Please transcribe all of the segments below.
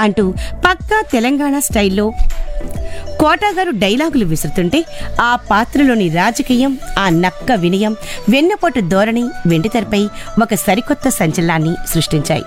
అంటూ పక్కా తెలంగాణ స్టైల్లో కోటా గారు డైలాగులు విసురుతుంటే ఆ పాత్రలోని రాజకీయం ఆ నక్క వినయం వెన్నపోటు ధోరణి వెండితెరపై ఒక సరికొత్త సంచలనాన్ని సృష్టించాయి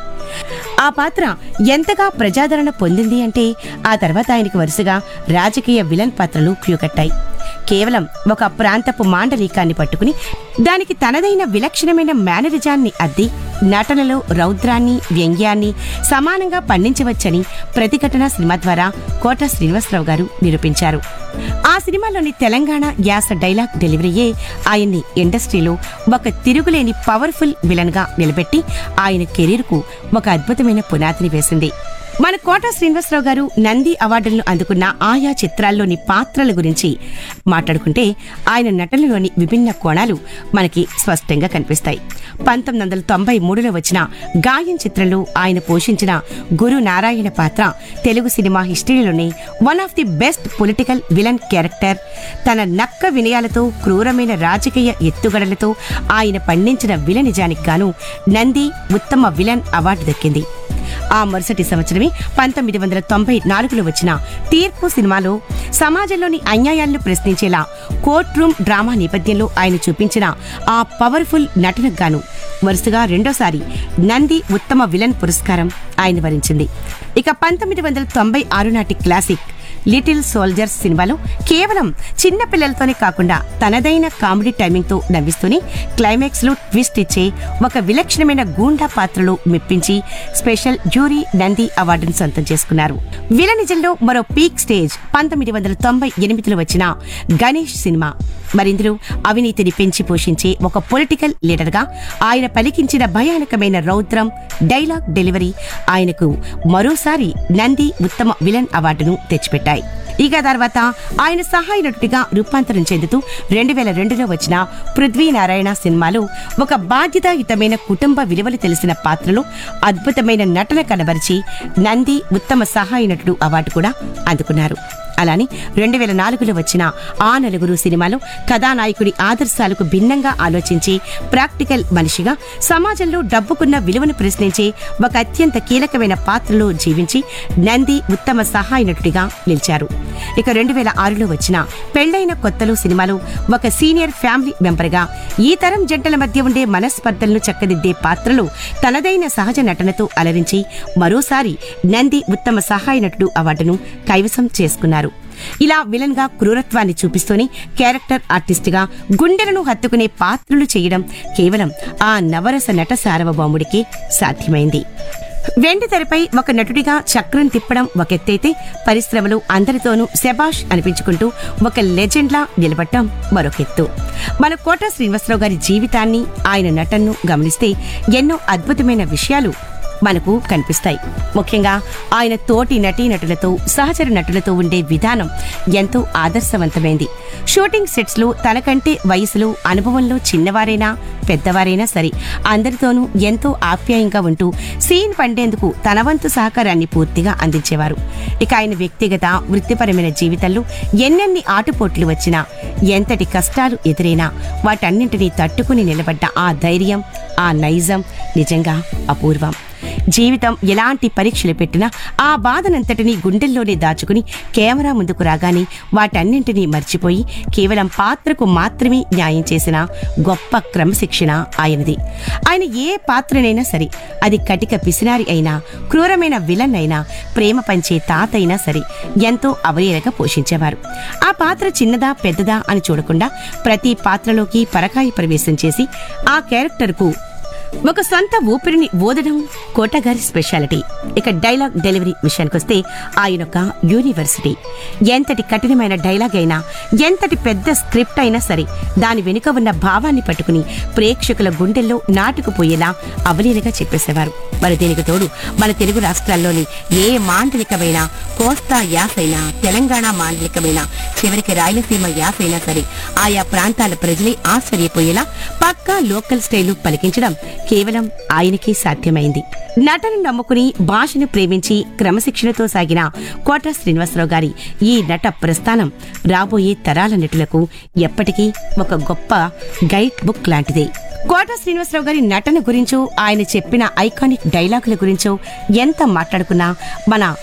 ఆ పాత్ర ఎంతగా ప్రజాదరణ పొందింది అంటే ఆ తర్వాత ఆయనకి వరుసగా రాజకీయ విలన్ పాత్రలు క్యూ కట్టాయి కేవలం ఒక ప్రాంతపు మాండలికాన్ని పట్టుకుని దానికి తనదైన విలక్షణమైన మేనరిజాన్ని అద్ది నటనలో రౌద్రాన్ని వ్యంగ్యాన్ని సమానంగా పండించవచ్చని ప్రతిఘటన సినిమా ద్వారా కోట శ్రీనివాసరావు గారు నిరూపించారు ఆ సినిమాలోని తెలంగాణ యాస డైలాగ్ డెలివరీయే ఆయన్ని ఇండస్ట్రీలో ఒక తిరుగులేని పవర్ఫుల్ విలన్ గా నిలబెట్టి ఆయన కెరీర్కు ఒక అద్భుతమైన పునాదిని వేసింది మన కోట శ్రీనివాసరావు గారు నంది అవార్డులను అందుకున్న ఆయా చిత్రాల్లోని పాత్రల గురించి మాట్లాడుకుంటే ఆయన నటనలోని విభిన్న కోణాలు మనకి స్పష్టంగా కనిపిస్తాయి పంతొమ్మిది వందల తొంభై మూడులో వచ్చిన గాయం చిత్రంలో ఆయన పోషించిన గురు నారాయణ పాత్ర తెలుగు సినిమా హిస్టరీలోనే one of the best political villain character తన నక్క వినయాలతో క్రూరమైన రాజకీయ ఎత్తుగడలతో ఆయన పండించిన విలనిజానికి గాను నంది ఉత్తమ విలన్ అవార్డు దక్కింది ఆ మరుసటి సంవత్సరమే పంతొమ్మిది వందల తొంభై నాలుగులో వచ్చిన తీర్పు సినిమాలో సమాజంలోని అన్యాయాలను ప్రశ్నించేలా కోర్ట్ రూమ్ డ్రామా నేపథ్యంలో ఆయన చూపించిన ఆ పవర్ఫుల్ నటనకు గాను వరుసగా రెండోసారి నంది ఉత్తమ విలన్ పురస్కారం ఆయన వరించింది ఇక పంతొమ్మిది వందల తొంభై ఆరు నాటి క్లాసిక్ లిటిల్ సోల్జర్స్ సినిమాలో కేవలం చిన్న పిల్లలతోనే కాకుండా తనదైన కామెడీ టైమింగ్ తో నవ్విస్తూనే క్లైమాక్స్ లో ట్విస్ట్ ఇచ్చే ఒక విలక్షణమైన గూండా పాత్రలో మెప్పించి స్పెషల్ జ్యూరీ నంది అవార్డును సొంతం చేసుకున్నారు విలనిజంలో మరో పీక్ స్టేజ్ పంతొమ్మిది వందల తొంభై ఎనిమిదిలో వచ్చిన గణేష్ సినిమా మరిందులో అవినీతిని పెంచి పోషించే ఒక పొలిటికల్ లీడర్ గా ఆయన పలికించిన భయానకమైన రౌద్రం డైలాగ్ డెలివరీ ఆయనకు మరోసారి నంది ఉత్తమ విలన్ అవార్డును తెచ్చిపెట్టాయి ఇక తర్వాత ఆయన సహాయ నటుడిగా రూపాంతరం చెందుతూ రెండు వేల రెండులో వచ్చిన పృథ్వీనారాయణ సినిమాలో ఒక బాధ్యతాయుతమైన కుటుంబ విలువలు తెలిసిన పాత్రలో అద్భుతమైన నటన కనబరిచి నంది ఉత్తమ సహాయ నటుడు అవార్డు కూడా అందుకున్నారు అలానే రెండు వేల నాలుగులో వచ్చిన ఆ నలుగురు సినిమాలో కథానాయకుడి ఆదర్శాలకు భిన్నంగా ఆలోచించి ప్రాక్టికల్ మనిషిగా సమాజంలో డబ్బుకున్న విలువను ప్రశ్నించే ఒక అత్యంత కీలకమైన పాత్రలో జీవించి నంది ఉత్తమ సహాయ నటుడిగా నిలిచారు ఇక రెండు వేల ఆరులో వచ్చిన పెళ్లైన కొత్తలు సినిమాలో ఒక సీనియర్ ఫ్యామిలీ మెంబర్గా ఈ తరం జంటల మధ్య ఉండే మనస్పర్ధలను చక్కదిద్దే పాత్రలో తనదైన సహజ నటనతో అలరించి మరోసారి నంది ఉత్తమ సహాయ నటుడు అవార్డును కైవసం చేసుకున్నారు ఇలా విలన్ గా క్రూరత్వాన్ని చూపిస్తూనే క్యారెక్టర్ ఆర్టిస్ట్ గా గుండెలను హత్తుకునే పాత్రలు చేయడం కేవలం ఆ నవరస నట సార్వభౌముడికి సాధ్యమైంది వెండి తెరపై ఒక నటుడిగా చక్రం తిప్పడం ఒక ఎత్తైతే పరిశ్రమలో అందరితోనూ శబాష్ అనిపించుకుంటూ ఒక లెజెండ్లా నిలబడటం మరొక ఎత్తు మన కోట శ్రీనివాసరావు గారి జీవితాన్ని ఆయన నటనను గమనిస్తే ఎన్నో అద్భుతమైన విషయాలు మనకు కనిపిస్తాయి ముఖ్యంగా ఆయన తోటి నటీనటులతో సహచర నటులతో ఉండే విధానం ఎంతో ఆదర్శవంతమైంది షూటింగ్ సెట్స్ లో తనకంటే వయసులో అనుభవంలో చిన్నవారైనా పెద్దవారైనా సరే అందరితోనూ ఎంతో ఆప్యాయంగా ఉంటూ సీన్ పండేందుకు తన వంతు సహకారాన్ని పూర్తిగా అందించేవారు ఇక ఆయన వ్యక్తిగత వృత్తిపరమైన జీవితంలో ఎన్నెన్ని ఆటుపోట్లు వచ్చినా ఎంతటి కష్టాలు ఎదురైనా వాటన్నింటినీ తట్టుకుని నిలబడ్డ ఆ ధైర్యం ఆ నైజం నిజంగా అపూర్వం జీవితం ఎలాంటి పరీక్షలు పెట్టినా ఆ బాధనంతటినీ గుండెల్లోనే దాచుకుని కెమెరా ముందుకు రాగానే వాటన్నింటినీ మర్చిపోయి కేవలం పాత్రకు మాత్రమే న్యాయం చేసిన గొప్ప క్రమశిక్షణ ఆయనది ఆయన ఏ పాత్రనైనా సరే అది కటిక పిసినారి అయినా క్రూరమైన విలన్ అయినా ప్రేమ పంచే తాత అయినా సరే ఎంతో అవలీలగా పోషించేవారు ఆ పాత్ర చిన్నదా పెద్దదా అని చూడకుండా ప్రతి పాత్రలోకి పరకాయ ప్రవేశం చేసి ఆ క్యారెక్టర్కు ఒక సొంత ఊపిరిని ఓదడం కోటగారి స్పెషాలిటీ ఇక డైలాగ్ డెలివరీ విషయానికొస్తే ఆయన ఒక యూనివర్సిటీ ఎంతటి కఠినమైన డైలాగ్ అయినా ఎంతటి పెద్ద స్క్రిప్ట్ అయినా సరే దాని వెనుక ఉన్న భావాన్ని పట్టుకుని ప్రేక్షకుల గుండెల్లో నాటుకుపోయేలా అవలీలగా చెప్పేసేవారు మరి దీనికి తోడు మన తెలుగు రాష్ట్రాల్లోని ఏ మాండలికమైన కోస్తా యాసైనా తెలంగాణ మాండలికమైన చివరికి రాయలసీమ యాసైనా సరే ఆయా ప్రాంతాల ప్రజలే ఆశ్చర్యపోయేలా పక్కా లోకల్ స్టైలు పలికించడం కేవలం ఆయనకే సాధ్యమైంది నటను నమ్ముకుని భాషను ప్రేమించి క్రమశిక్షణతో సాగిన కోట శ్రీనివాసరావు గారి ఈ నట ప్రస్థానం రాబోయే తరాల నటులకు ఎప్పటికీ ఒక గొప్ప గైడ్ బుక్ లాంటిదే కోట శ్రీనివాసరావు గారి నటన గురించో ఆయన చెప్పిన ఐకానిక్ డైలాగుల గురించో ఎంత మాట్లాడుకున్నా మన